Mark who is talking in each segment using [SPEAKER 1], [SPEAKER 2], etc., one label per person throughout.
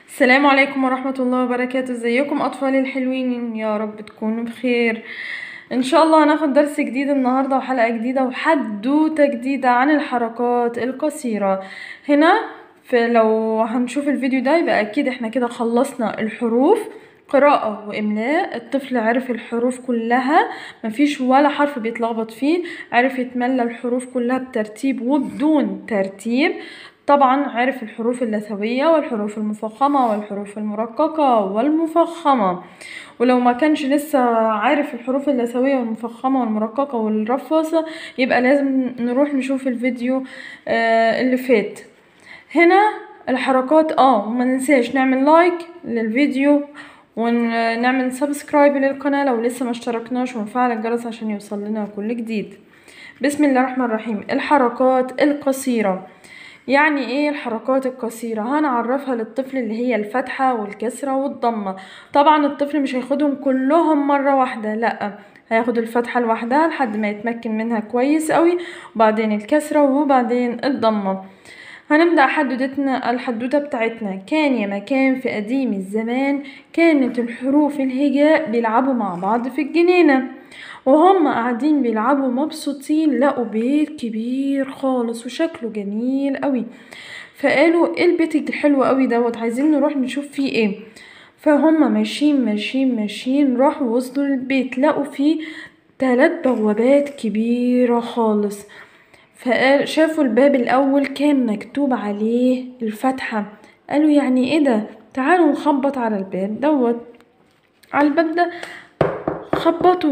[SPEAKER 1] السلام عليكم ورحمة الله وبركاته ازيكم اطفالي الحلوين يا رب تكونوا بخير ان شاء الله هناخد درس جديد النهاردة وحلقة جديدة وحدوتة جديدة عن الحركات القصيرة هنا في لو هنشوف الفيديو ده يبقى اكيد احنا كده خلصنا الحروف قراءة وإملاء الطفل عرف الحروف كلها مفيش ولا حرف بيتلخبط فيه عرف يتملى الحروف كلها بترتيب وبدون ترتيب طبعا عرف الحروف اللثوية والحروف المفخمة والحروف المرققة والمفخمة ولو ما كانش لسه عارف الحروف اللثوية والمفخمة والمرققة والرفاصة يبقى لازم نروح نشوف الفيديو آه اللي فات هنا الحركات اه وما ننساش نعمل لايك للفيديو ونعمل سبسكرايب للقناة لو لسه ما اشتركناش ونفعل الجرس عشان يوصل لنا كل جديد بسم الله الرحمن الرحيم الحركات القصيرة يعني ايه الحركات القصيرة هنعرفها للطفل اللي هي الفتحة والكسرة والضمة طبعا الطفل مش هياخدهم كلهم مرة واحدة لا هياخد الفتحة لوحدها لحد ما يتمكن منها كويس قوي وبعدين الكسرة وبعدين الضمة هنبدأ حدوتنا الحدوتة بتاعتنا كان يا مكان في قديم الزمان كانت الحروف الهجاء بيلعبوا مع بعض في الجنينة وهم قاعدين بيلعبوا مبسوطين لقوا بيت كبير خالص وشكله جميل قوي فقالوا ايه البيت الحلو قوي دوت عايزين نروح نشوف فيه ايه فهم ماشيين ماشيين ماشيين راحوا وصلوا للبيت لقوا فيه تلات بوابات كبيرة خالص فشافوا الباب الأول كان مكتوب عليه الفتحة قالوا يعني ايه ده تعالوا نخبط على الباب دوت على الباب ده خبطوا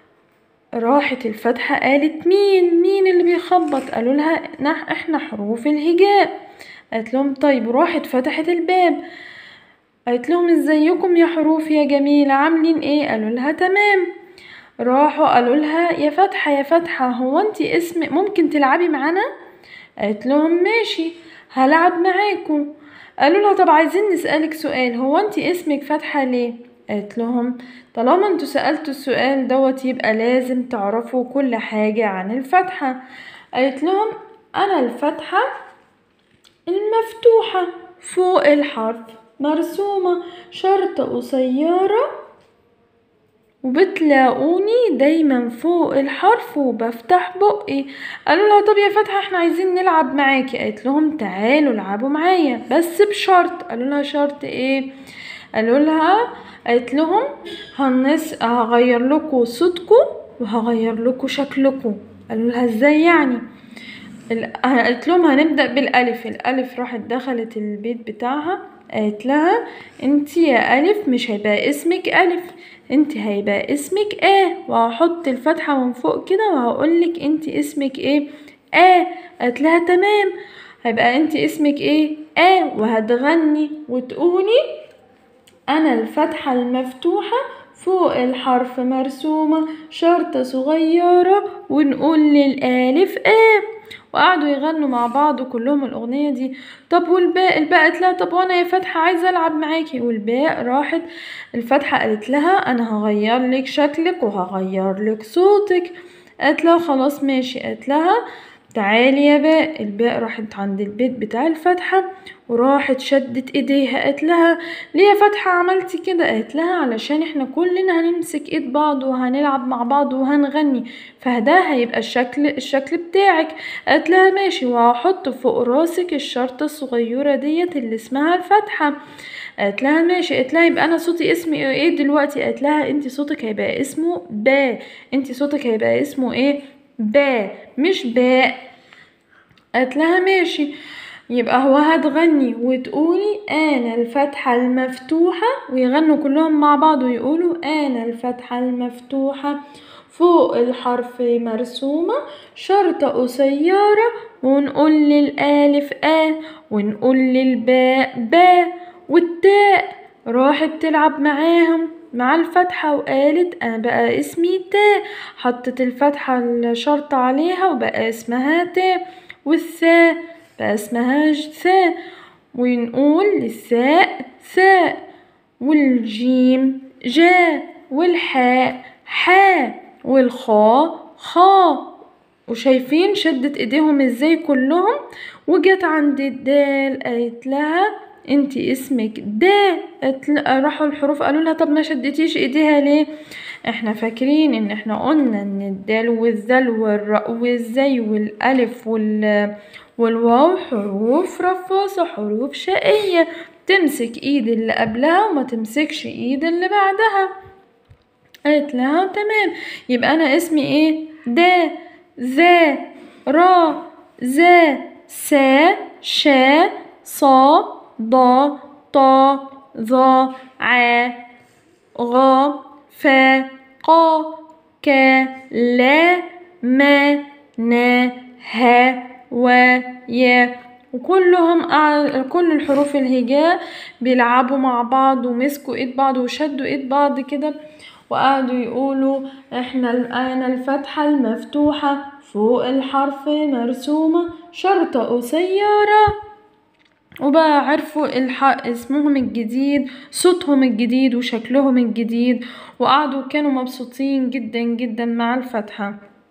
[SPEAKER 1] راحت الفتحة قالت مين مين اللي بيخبط قالوا لها نح احنا حروف الهجاء قالت لهم طيب راحت فتحت الباب قالت لهم ازيكم يا حروف يا جميلة عاملين ايه قالوا لها تمام راحوا قالوا لها يا فتحة يا فتحة هو انت اسم ممكن تلعبي معانا قالت لهم ماشي هلعب معاكم قالوا لها طب عايزين نسألك سؤال هو انت اسمك فتحة ليه قالت لهم طالما انتوا سألتوا السؤال دوت يبقى لازم تعرفوا كل حاجة عن الفتحة قالت لهم انا الفتحة المفتوحة فوق الحرف مرسومة شرطة قصيرة وبتلاقوني دايما فوق الحرف وبفتح بقي قالوا لها طب يا فتحة احنا عايزين نلعب معاكي قالت لهم تعالوا العبوا معايا بس بشرط قالوا لها شرط ايه قالوا لها قالت لهم هنس هغير لكم صوتكم وهغير لكم شكلكم قالوا لها ازاي يعني قالت لهم هنبدا بالالف الالف راحت دخلت البيت بتاعها قالت لها انت يا الف مش هيبقى اسمك الف انت هيبقى اسمك ايه وهحط الفتحه من فوق كده وهقولك انت اسمك ايه اه قالت لها تمام هيبقى انت اسمك ايه اه وهتغني وتقولي أنا الفتحة المفتوحة فوق الحرف مرسومة شرطة صغيرة ونقول للألف آه وقعدوا يغنوا مع بعض كلهم الأغنية دي طب والباء الباء قالت لها طب وأنا يا فتحة عايزة ألعب معاكي والباء راحت الفتحة قالت لها أنا هغير لك شكلك وهغير لك صوتك قالت لها خلاص ماشي قالت لها تعالي يا باء الباء راحت عند البيت بتاع الفتحة وراحت شدت ايديها قالت لها ليه يا فتحة عملتي كده قالت لها علشان احنا كلنا هنمسك ايد بعض وهنلعب مع بعض وهنغني فده هيبقى الشكل الشكل بتاعك قالت لها ماشي وهحط فوق راسك الشرطة الصغيرة ديت اللي اسمها الفتحة قالت لها ماشي قالت لها يبقى انا صوتي اسمي ايه دلوقتي قالت لها انت صوتك هيبقى اسمه با انت صوتك هيبقى اسمه ايه با مش باء قالت لها ماشي يبقى هو هتغني وتقولي انا الفتحة المفتوحة ويغنوا كلهم مع بعض ويقولوا انا الفتحة المفتوحة فوق الحرف مرسومة شرطة قصيرة ونقول للألف آ ونقول للباء با والتاء راحت تلعب معاهم مع الفتحة وقالت أنا بقى اسمي تاء حطت الفتحة الشرطة عليها وبقى اسمها تاء والثاء بقى اسمها ثاء ونقول للثاء ثاء والجيم جا والحاء حاء والخاء خاء وشايفين شدت ايديهم ازاي كلهم وجت عند الدال قالت لها انت اسمك دا راحوا الحروف قالوا لها طب ما شدتيش ايديها ليه احنا فاكرين ان احنا قلنا ان الدال والذال والراء والزي والالف وال والواو حروف رفاصة حروف شقية تمسك ايد اللي قبلها وما تمسكش ايد اللي بعدها قالت لها تمام يبقى انا اسمي ايه دا ذا را ذا سا شا صا ضا طا ظا ع غا فا قا كا لا ما نا ها و يا وكلهم كل الحروف الهجاء بيلعبوا مع بعض ومسكوا ايد بعض وشدوا ايد بعض كده وقعدوا يقولوا احنا انا الفتحة المفتوحة فوق الحرف مرسومة شرطة قصيرة وبقى عرفوا الحق اسمهم الجديد صوتهم الجديد وشكلهم الجديد وقعدوا كانوا مبسوطين جدا جدا مع الفتحة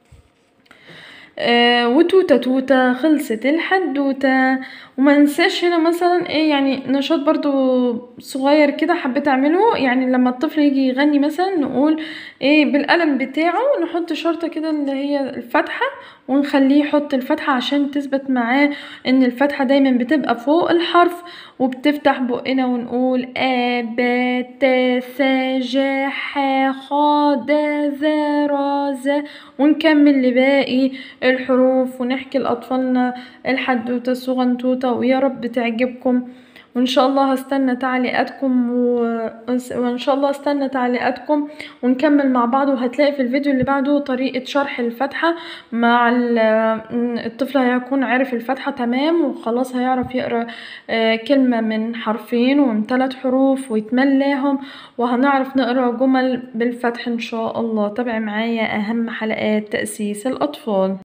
[SPEAKER 1] آه وتوتة توتة خلصت الحدوتة وما ننساش هنا مثلا ايه يعني نشاط برضو صغير كده حبيت اعمله يعني لما الطفل يجي يغني مثلا نقول ايه بالقلم بتاعه نحط شرطة كده اللي هي الفتحة ونخليه يحط الفتحة عشان تثبت معاه ان الفتحة دايما بتبقى فوق الحرف وبتفتح بقنا ونقول آ ب ت ث ج ح خ د ذ ر ز ونكمل لباقي الحروف ونحكي لأطفالنا الحدوتة الصغنطوطة ويا رب تعجبكم وان شاء الله هستنى تعليقاتكم و... وان شاء الله هستنى تعليقاتكم ونكمل مع بعض وهتلاقي في الفيديو اللي بعده طريقة شرح الفتحة مع الطفل هيكون عارف الفتحة تمام وخلاص هيعرف يقرا كلمة من حرفين ومن ثلاث حروف ويتملاهم وهنعرف نقرا جمل بالفتح ان شاء الله تابع معايا اهم حلقات تأسيس الاطفال